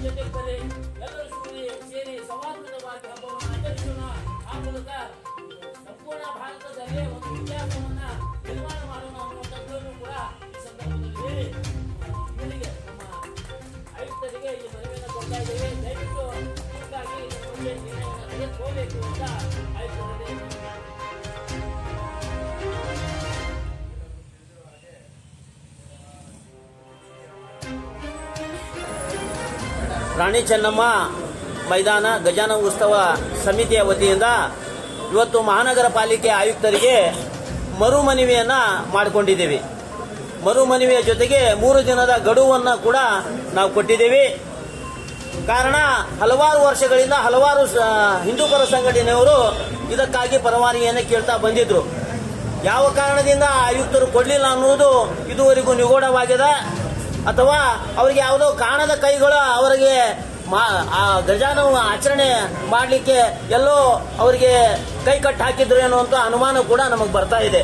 ಜೊತೆಗೆ ಬರ್ರಿ ಎಲ್ಲರೂ ಸೇರಿ ಸೇರಿ ಸೌಹಾರ್ದವಾಗಿ ಹಬ್ಬವನ್ನು ಆಚರಿಸೋಣ ಆ ಮೂಲಕ ಸಂಪೂರ್ಣ ಭಾರತದಲ್ಲಿ ಒಂದು ಇತಿಹಾಸವನ್ನ ನಿರ್ಮಾಣ ಮಾಡೋಣ ಅನ್ನುವಂಥದ್ದನ್ನು ಕೂಡ ಈ ಸಂದರ್ಭದಲ್ಲಿ ಹೇಳಿ ಇವರಿಗೆ ನಮ್ಮ ಆಯುಕ್ತರಿಗೆ ಈ ಮನವಿಯನ್ನು ಕೊಡ್ತಾ ಇದ್ದೇವೆ ದಯವಿಟ್ಟು ಇದಕ್ಕಾಗಿ ಇನ್ನು ಮುಂದೆ ನಿರ್ಣಯವನ್ನು ತೆಗೆದುಕೋಬೇಕು ಅಂತ ಆಯುಕ್ತರಲ್ಲಿ ರಾಣಿ ಚೆನ್ನಮ್ಮ ಮೈದಾನ ಗಜಾನ ಉತ್ಸವ ಸಮಿತಿಯ ವತಿಯಿಂದ ಇವತ್ತು ಮಹಾನಗರ ಪಾಲಿಕೆ ಆಯುಕ್ತರಿಗೆ ಮರು ಮನವಿಯನ್ನ ಮಾಡಿಕೊಂಡಿದ್ದೀವಿ ಮರು ಮನವಿಯ ಜೊತೆಗೆ ಮೂರು ದಿನದ ಗಡುವನ್ನು ಕೂಡ ನಾವು ಕೊಟ್ಟಿದ್ದೀವಿ ಕಾರಣ ಹಲವಾರು ವರ್ಷಗಳಿಂದ ಹಲವಾರು ಸ- ಹಿಂದೂಪರ ಸಂಘಟನೆಯವರು ಇದಕ್ಕಾಗಿ ಪರವಾನಗಿಯನ್ನು ಕೇಳ್ತಾ ಬಂದಿದ್ರು ಯಾವ ಕಾರಣದಿಂದ ಆಯುಕ್ತರು ಕೊಡಲಿಲ್ಲ ಅನ್ನುವುದು ಇದುವರೆಗೂ ನಿಗೂಢವಾಗಿದೆ ಅಥವಾ ಅವರಿಗೆ ಯಾವುದೋ ಕಾಣದ ಕೈಗಳು ಅವರಿಗೆ ಮಾ- ಆ ಗಜಾನವ ಆಚರಣೆ ಮಾಡಲಿಕ್ಕೆ ಎಲ್ಲೋ ಅವರಿಗೆ ಕೈ ಕಟ್ಟು ಹಾಕಿದ್ರು ಅನ್ನುವಂಥ ಅನುಮಾನ ಕೂಡ ನಮಗೆ ಬರ್ತಾ ಇದೆ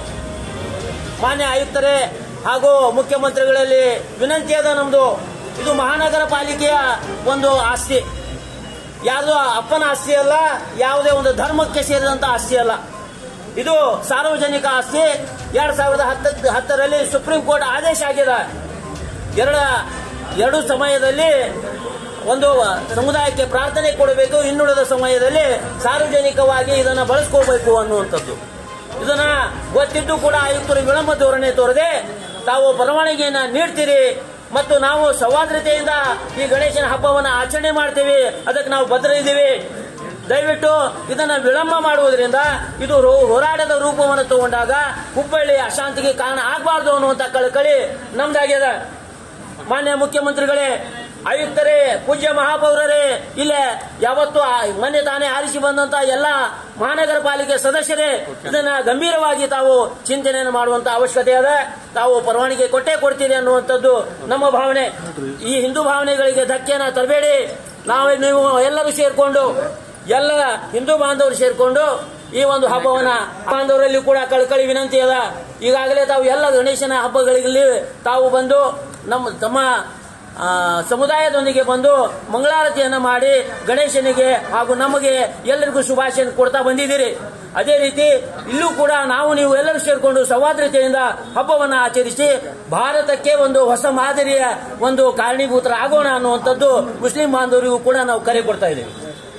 ಮಾನ್ಯ ಆಯುಕ್ತರೇ ಹಾಗೂ ಮುಖ್ಯಮಂತ್ರಿಗಳಲ್ಲಿ ವಿನಂತಿ ಅದ ನಮ್ದು ಇದು ಮಹಾನಗರ ಪಾಲಿಕೆಯ ಒಂದು ಆಸ್ತಿ ಯಾವುದೋ ಅಪ್ಪನ ಆಸ್ತಿ ಅಲ್ಲ ಯಾವುದೇ ಒಂದು ಧರ್ಮಕ್ಕೆ ಸೇರಿದಂತ ಆಸ್ತಿ ಅಲ್ಲ ಇದು ಸಾರ್ವಜನಿಕ ಆಸ್ತಿ ಎರಡ್ ಸಾವಿರದ ಹತ್ತ ಹತ್ತರಲ್ಲಿ ಸುಪ್ರೀಂ ಕೋರ್ಟ್ ಆದೇಶ ಆಗಿದೆ ಎರಡ ಎರಡು ಸಮಯದಲ್ಲಿ ಒಂದು ಸಮುದಾಯಕ್ಕೆ ಪ್ರಾರ್ಥನೆ ಕೊಡಬೇಕು ಇನ್ನುಳಿದ ಸಮಯದಲ್ಲಿ ಸಾರ್ವಜನಿಕವಾಗಿ ಇದನ್ನು ಬಳಸ್ಕೋಬೇಕು ಅನ್ನುವಂಥದ್ದು ಇದನ್ನ ಗೊತ್ತಿದ್ದು ಕೂಡ ಆಯುಕ್ತರು ವಿಳಂಬ ಧೋರಣೆ ತೋರದೆ ತಾವು ಪರವಾನಗಿಯನ್ನ ನೀಡ್ತೀರಿ ಮತ್ತು ನಾವು ಸೌಹಾರ್ದತೆಯಿಂದ ಈ ಗಣೇಶನ ಹಬ್ಬವನ್ನು ಆಚರಣೆ ಮಾಡ್ತೀವಿ ಅದಕ್ಕೆ ನಾವು ಭದ್ರ ಇದ್ದೀವಿ ದಯವಿಟ್ಟು ಇದನ್ನ ವಿಳಂಬ ಮಾಡುವುದರಿಂದ ಇದು ರೋ- ಹೋರಾಟದ ರೂಪವನ್ನು ತಗೊಂಡಾಗ ಹುಬ್ಬಳ್ಳಿ ಅಶಾಂತಿಗೆ ಕಾರಣ ಆಗಬಾರ್ದು ಅನ್ನುವಂತ ಕಳಕಳಿ ನಮ್ದಾಗ್ಯದ ಮಾನ್ಯ ಮುಖ್ಯಮಂತ್ರಿಗಳೇ ಆಯುಕ್ತರೇ ಪೂಜ್ಯ ಮಹಾಪೌರರೇ ಇಲ್ಲೇ ಯಾವತ್ತು ಆ- ಮೊನ್ನೆ ತಾನೇ ಆರಿಸಿ ಬಂದಂತ ಎಲ್ಲ ಮಹಾನಗರ ಪಾಲಿಕೆ ಸದಸ್ಯರೇ ಇದನ್ನ ಗಂಭೀರವಾಗಿ ತಾವು ಚಿಂತನೆಯನ್ನು ಮಾಡುವಂತ ಅವಶ್ಯಕತೆ ಅದ ತಾವು ಪರವಾನಗಿ ಕೊಟ್ಟೇ ಕೊಡ್ತೀರಿ ಅನ್ನುವಂಥದ್ದು ನಮ್ಮ ಭಾವನೆ ಈ ಹಿಂದೂ ಭಾವನೆಗಳಿಗೆ ಧಕ್ಕೆನ ತರಬೇಡಿ ನಾವು ನೀವು ಎಲ್ಲರೂ ಸೇರ್ಕೊಂಡು ಎಲ್ಲ ಹಿಂದೂ ಬಾಂಧವರು ಸೇರ್ಕೊಂಡು ಈ ಒಂದು ಹಬ್ಬವನ್ನ ಬಾಂಧವರಲ್ಲಿ ಕೂಡ ಕಳಕಳಿ ವಿನಂತಿ ಅದ ಈಗಾಗಲೇ ತಾವು ಎಲ್ಲ ಗಣೇಶನ ಹಬ್ಬಗಳಲ್ಲಿ ತಾವು ಬಂದು ನಮ್ಮ ತಮ್ಮ ಆ, ಸಮುದಾಯದೊಂದಿಗೆ ಬಂದು ಮಂಗಳಾರತಿಯನ್ನ ಮಾಡಿ ಗಣೇಶನಿಗೆ ಹಾಗೂ ನಮಗೆ ಎಲ್ಲರಿಗೂ ಶುಭಾಶಯ ಕೊಡ್ತಾ ಬಂದಿದ್ದೀರಿ ಅದೇ ರೀತಿ ಇಲ್ಲೂ ಕೂಡ ನಾವು ನೀವು ಎಲ್ಲರೂ ಸೇರ್ಕೊಂಡು ಸೌಹಾರ್ದತೆಯಿಂದ ಹಬ್ಬವನ್ನು ಆಚರಿಸಿ ಭಾರತಕ್ಕೆ ಒಂದು ಹೊಸ ಮಾದರಿಯ ಒಂದು ಕಾರಣೀಭೂತರಾಗೋಣ ಅನ್ನುವಂಥದ್ದು ಮುಸ್ಲಿಂ ಬಾಂಧವರಿಗೂ ಕೂಡ ನಾವು ಕರೆ ಕೊಡ್ತಾ ಇದ್ದೀವಿ